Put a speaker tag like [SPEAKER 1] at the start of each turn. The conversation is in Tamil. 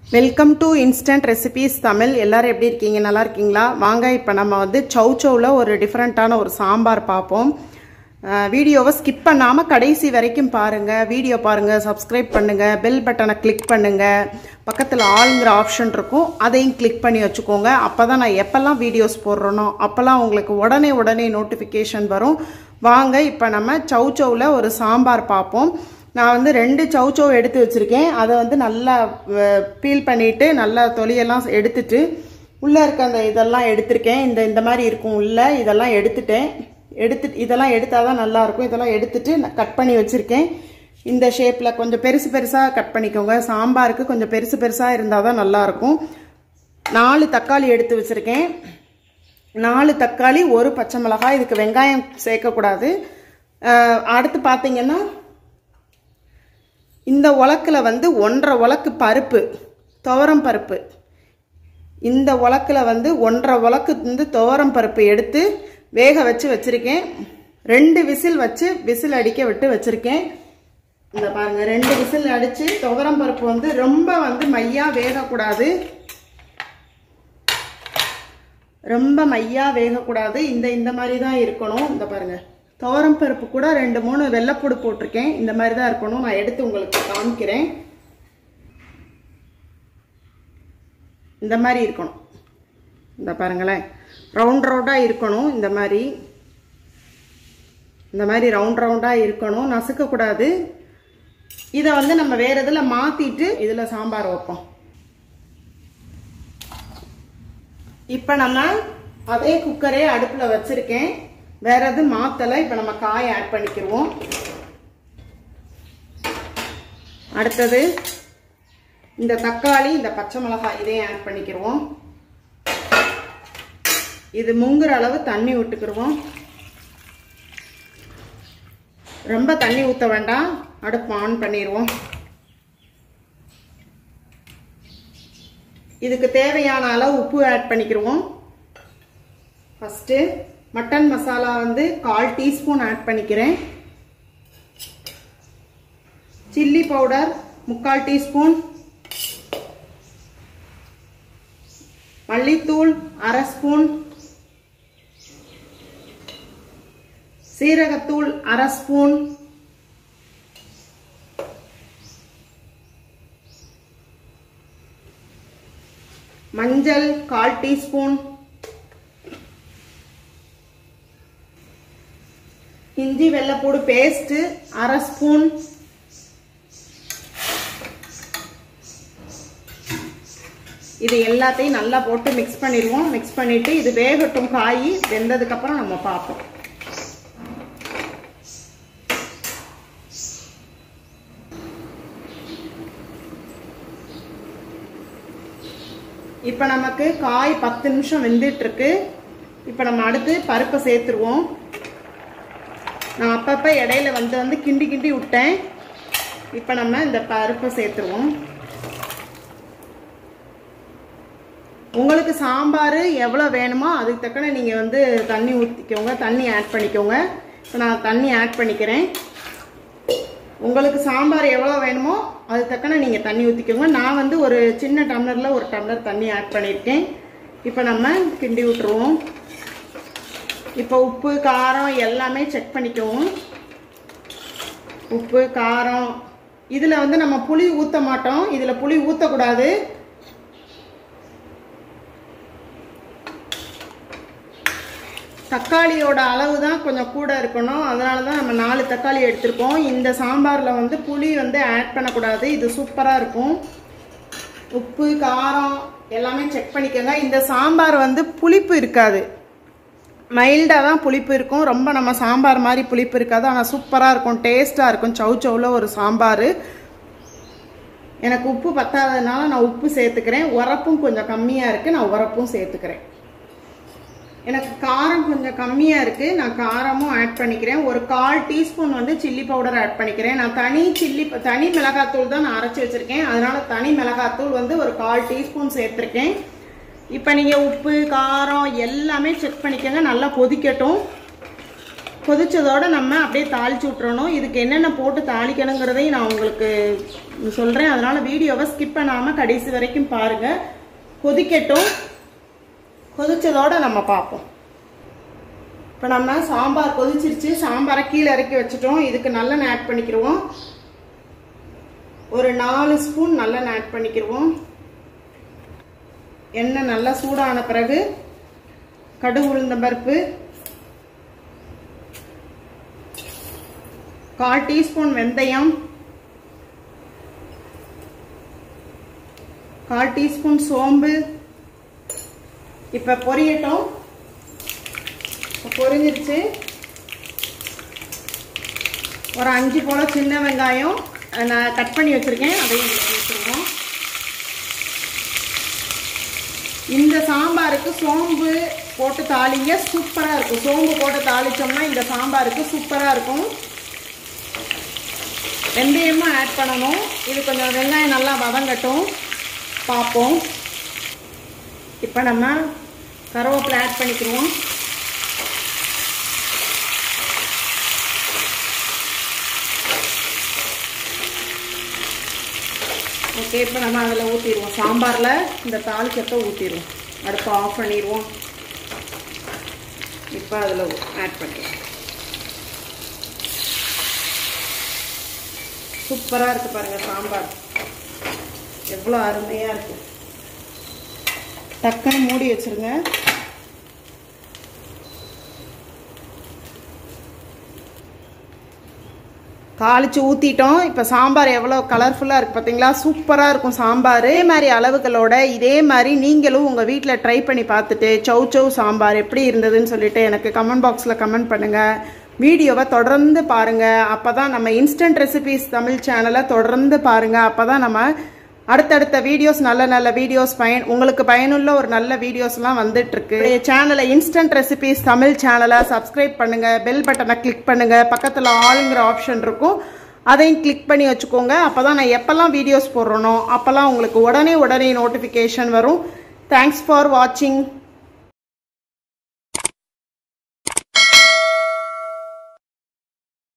[SPEAKER 1] welcome to instant recipes Tamil எல்லாரும் எப்படி இருக்கீங்க நல்லா இருக்கீங்களா வாங்க இப்போ நம்ம வந்து சௌச்சௌவில் ஒரு டிஃப்ரெண்ட்டான ஒரு சாம்பார் பார்ப்போம் அஹ் வீடியோவை ஸ்கிப் பண்ணாமல் கடைசி வரைக்கும் பாருங்கள் வீடியோ பாருங்கள் சப்ஸ்கிரைப் பண்ணுங்கள் பெல் பட்டனை கிளிக் பண்ணுங்கள் பக்கத்தில் ஆளுங்கிற ஆப்ஷன் இருக்கும் அதையும் கிளிக் பண்ணி வச்சுக்கோங்க அப்போ தான் நான் எப்போல்லாம் வீடியோஸ் போடுறேனோ அப்போல்லாம் உங்களுக்கு உடனே உடனே நோட்டிஃபிகேஷன் வரும் வாங்க இப்போ நம்ம சௌச்சௌவில் ஒரு சாம்பார் பார்ப்போம் நான் வந்து ரெண்டு சௌச்சௌ எடுத்து வச்சுருக்கேன் அதை வந்து நல்லா பீல் பண்ணிவிட்டு நல்லா தொலியெல்லாம் எடுத்துட்டு உள்ளே இருக்க அந்த இதெல்லாம் எடுத்திருக்கேன் இந்த இந்த மாதிரி இருக்கும் உள்ளே இதெல்லாம் எடுத்துட்டேன் எடுத்து இதெல்லாம் எடுத்தால் தான் நல்லாயிருக்கும் இதெல்லாம் எடுத்துட்டு நான் கட் பண்ணி வச்சுருக்கேன் இந்த ஷேப்பில் கொஞ்சம் பெருசு பெருசாக கட் பண்ணிக்கோங்க சாம்பாருக்கு கொஞ்சம் பெருசு பெருசாக இருந்தால் தான் நல்லாயிருக்கும் நாலு தக்காளி எடுத்து வச்சுருக்கேன் நாலு தக்காளி ஒரு பச்சை மிளகாய் இதுக்கு வெங்காயம் சேர்க்கக்கூடாது அஹ் அடுத்து பார்த்தீங்கன்னா இந்த உலக்கில் வந்து ஒன்றரை உலக்கு பருப்பு துவரம் பருப்பு இந்த உலக்கில் வந்து ஒன்றரை உலக்கு வந்து துவரம் பருப்பு எடுத்து வேக வச்சு வச்சுருக்கேன் ரெண்டு விசில் வச்சு விசில் அடிக்க விட்டு வச்சுருக்கேன் இந்த பாருங்க ரெண்டு விசில் அடித்து துவரம் பருப்பு வந்து ரொம்ப வந்து மையா வேகக்கூடாது ரொம்ப மையா வேகக்கூடாது இந்த இந்த மாதிரி தான் இருக்கணும் இந்த பாருங்க துவரம் பருப்பு கூட ரெண்டு மூணு வெள்ளைப்பூடு போட்டிருக்கேன் இந்த மாதிரி தான் இருக்கணும் நான் எடுத்து உங்களுக்கு காமிக்கிறேன் இந்த மாதிரி இருக்கணும் இந்த பாருங்களேன் ரவுண்ட் ரவுண்டாக இருக்கணும் இந்த மாதிரி இந்த மாதிரி ரவுண்ட் ரவுண்டாக இருக்கணும் நசுக்கக்கூடாது இதை வந்து நம்ம வேறு இதில் மாற்றிட்டு இதில் சாம்பார் வைப்போம் இப்போ நம்ம அதே குக்கரே அடுப்பில் வச்சுருக்கேன் வேற எதுவும் மாற்றலை இப்போ நம்ம காய் ஆட் பண்ணிக்கிடுவோம் அடுத்தது இந்த தக்காளி இந்த பச்சை மிளகாய் இதையும் ஆட் பண்ணிக்கிடுவோம் இது முங்குற அளவு தண்ணி விட்டுக்கிடுவோம் ரொம்ப தண்ணி ஊற்ற வேண்டாம் அடுப்பு ஆன் பண்ணிடுவோம் இதுக்கு தேவையான அளவு உப்பு ஆட் பண்ணிக்கிடுவோம் ஃபஸ்ட்டு மட்டன் மசாலா வந்து கால் டீஸ்பூன் ஆட் பண்ணிக்கிறேன் சில்லி பவுடர் முக்கால் டீஸ்பூன் மல்லித்தூள் அரை ஸ்பூன் சீரகத்தூள் அரை ஸ்பூன் மஞ்சள் கால் டீஸ்பூன் இஞ்சி வெள்ளைப்பூடு பேஸ்ட்டு அரை ஸ்பூன் இது எல்லாத்தையும் நல்லா போட்டு மிக்ஸ் பண்ணிடுவோம் மிக்ஸ் பண்ணிட்டு இது வேகட்டும் காய் வெந்ததுக்கப்புறம் நம்ம பார்ப்போம் இப்போ நமக்கு காய் பத்து நிமிஷம் வெந்துட்டுருக்கு இப்போ நம்ம அடுத்து பருப்பை சேர்த்துருவோம் நான் அப்பப்போ இடையில வந்து வந்து கிண்டி கிண்டி விட்டேன் இப்போ நம்ம இந்த பருப்பை சேர்த்துருவோம் உங்களுக்கு சாம்பார் எவ்வளோ வேணுமோ அதுக்கு தக்கன நீங்கள் வந்து தண்ணி ஊற்றிக்கோங்க தண்ணி ஆட் பண்ணிக்கோங்க இப்போ நான் தண்ணி ஆட் பண்ணிக்கிறேன் உங்களுக்கு சாம்பார் எவ்வளோ வேணுமோ அதுக்கு தக்கன நீங்கள் தண்ணி ஊற்றிக்கோங்க நான் வந்து ஒரு சின்ன டம்ளரில் ஒரு டம்ளர் தண்ணி ஆட் பண்ணியிருக்கேன் இப்போ நம்ம கிண்டி விட்டுருவோம் இப்போ உப்பு காரம் எல்லாமே செக் பண்ணிக்குவோம் உப்பு காரம் இதில் வந்து நம்ம புளி ஊற்ற மாட்டோம் இதில் புளி ஊற்றக்கூடாது தக்காளியோட அளவு தான் கொஞ்சம் கூட இருக்கணும் அதனால தான் நம்ம நாலு தக்காளி எடுத்திருக்கோம் இந்த சாம்பாரில் வந்து புளி வந்து ஆட் பண்ணக்கூடாது இது சூப்பராக இருக்கும் உப்பு காரம் எல்லாமே செக் பண்ணிக்கோங்க இந்த சாம்பார் வந்து புளிப்பு இருக்காது மைல்டாக தான் புளிப்பு இருக்கும் ரொம்ப நம்ம சாம்பார் மாதிரி புளிப்பு இருக்காது ஆனால் சூப்பராக இருக்கும் டேஸ்ட்டாக இருக்கும் சவு சவுவில் ஒரு சாம்பார் எனக்கு உப்பு பத்தாததுனால நான் உப்பு சேர்த்துக்கிறேன் உரப்பும் கொஞ்சம் கம்மியாக இருக்குது நான் உரப்பும் சேர்த்துக்கிறேன் எனக்கு காரம் கொஞ்சம் கம்மியாக இருக்குது நான் காரமும் ஆட் பண்ணிக்கிறேன் ஒரு கால் டீஸ்பூன் வந்து சில்லி பவுடர் ஆட் பண்ணிக்கிறேன் நான் தனி சில்லி தனி மிளகாத்தூள் தான் நான் அரைச்சி வச்சுருக்கேன் அதனால தனி மிளகாத்தூள் வந்து ஒரு கால் டீஸ்பூன் சேர்த்துருக்கேன் இப்போ நீங்கள் உப்பு காரம் எல்லாமே செக் பண்ணிக்கோங்க நல்லா கொதிக்கட்டும் கொதிச்சதோட நம்ம அப்படியே தாளிச்சு விட்டுறணும் இதுக்கு என்னென்ன போட்டு தாளிக்கணுங்கிறதையும் நான் உங்களுக்கு சொல்கிறேன் அதனால வீடியோவை ஸ்கிப் பண்ணாமல் கடைசி வரைக்கும் பாருங்க கொதிக்கட்டும் கொதிச்சதோட நம்ம பார்ப்போம் இப்போ நம்ம சாம்பார் கொதிச்சிருச்சு சாம்பாரை கீழே இறக்கி வச்சுட்டோம் இதுக்கு நல்லெண்ணெய் ஆட் பண்ணிக்கிடுவோம் ஒரு நாலு ஸ்பூன் நல்லெண்ணெய் ஆட் பண்ணிக்கிடுவோம் எண்ணெய் நல்லா சூடான பிறகு கடுகு உளுந்தம் பருப்பு கால் டீஸ்பூன் வெந்தயம் கால் டீஸ்பூன் சோம்பு இப்போ பொரியட்டும் பொரிஞ்சிருச்சு ஒரு அஞ்சு போல் சின்ன வெங்காயம் நான் கட் பண்ணி வச்சுருக்கேன் அதையும் வச்சுருவோம் இந்த சாம்பாருக்கு சோம்பு போட்டு தாளிங்க சூப்பராக இருக்கும் சோம்பு போட்டு தாளித்தோம்னா இந்த சாம்பாருக்கு சூப்பராக இருக்கும் வெந்தயமும் ஆட் பண்ணணும் இது கொஞ்சம் வெங்காயம் நல்லா வதங்கட்டும் பார்ப்போம் இப்போ நம்ம கருவேப்பிலை ஆட் பண்ணிக்கிடுவோம் ஓகே இப்போ நம்ம அதில் ஊற்றிடுவோம் சாம்பாரில் இந்த தாளிச்சத்தை ஊற்றிடுவோம் அடுப்பை ஆஃப் பண்ணிடுவோம் இப்போ அதில் ஆட் பண்ணிடுவோம் சூப்பராக இருக்குது பாருங்கள் சாம்பார் எவ்வளோ அருமையாக இருக்குது டக்குன்னு மூடி வச்சுருங்க தாளிச்சு ஊற்றிட்டோம் இப்போ சாம்பார் எவ்வளோ கலர்ஃபுல்லாக இருக்குது பார்த்தீங்களா சூப்பராக இருக்கும் சாம்பார் இதே மாதிரி அளவுகளோட இதே மாதிரி நீங்களும் உங்கள் வீட்டில் ட்ரை பண்ணி பார்த்துட்டு சௌ சௌ சாம்பார் எப்படி இருந்ததுன்னு சொல்லிட்டு எனக்கு கமெண்ட் பாக்ஸில் கமெண்ட் பண்ணுங்கள் வீடியோவை தொடர்ந்து பாருங்கள் அப்போ தான் நம்ம இன்ஸ்டன்ட் ரெசிபிஸ் தமிழ் சேனலை தொடர்ந்து பாருங்கள் அப்போ தான் நம்ம அடுத்தடுத்த வீடியோஸ் நல்ல நல்ல வீடியோஸ் பயன் உங்களுக்கு பயனுள்ள ஒரு நல்ல வீடியோஸ்லாம் வந்துட்டு இருக்கு சேனலை இன்ஸ்டன்ட் ரெசிபிஸ் தமிழ் சேனலை சப்ஸ்கிரைப் பண்ணுங்க பெல் பட்டனை கிளிக் பண்ணுங்க பக்கத்தில் ஆளுங்கிற ஆப்ஷன் இருக்கும் அதையும் கிளிக் பண்ணி வச்சுக்கோங்க அப்பதான் நான் எப்பெல்லாம் வீடியோஸ் போடுறனோ அப்பெல்லாம் உங்களுக்கு உடனே உடனே நோட்டிஃபிகேஷன் வரும் தேங்க்ஸ் ஃபார் வாட்சிங்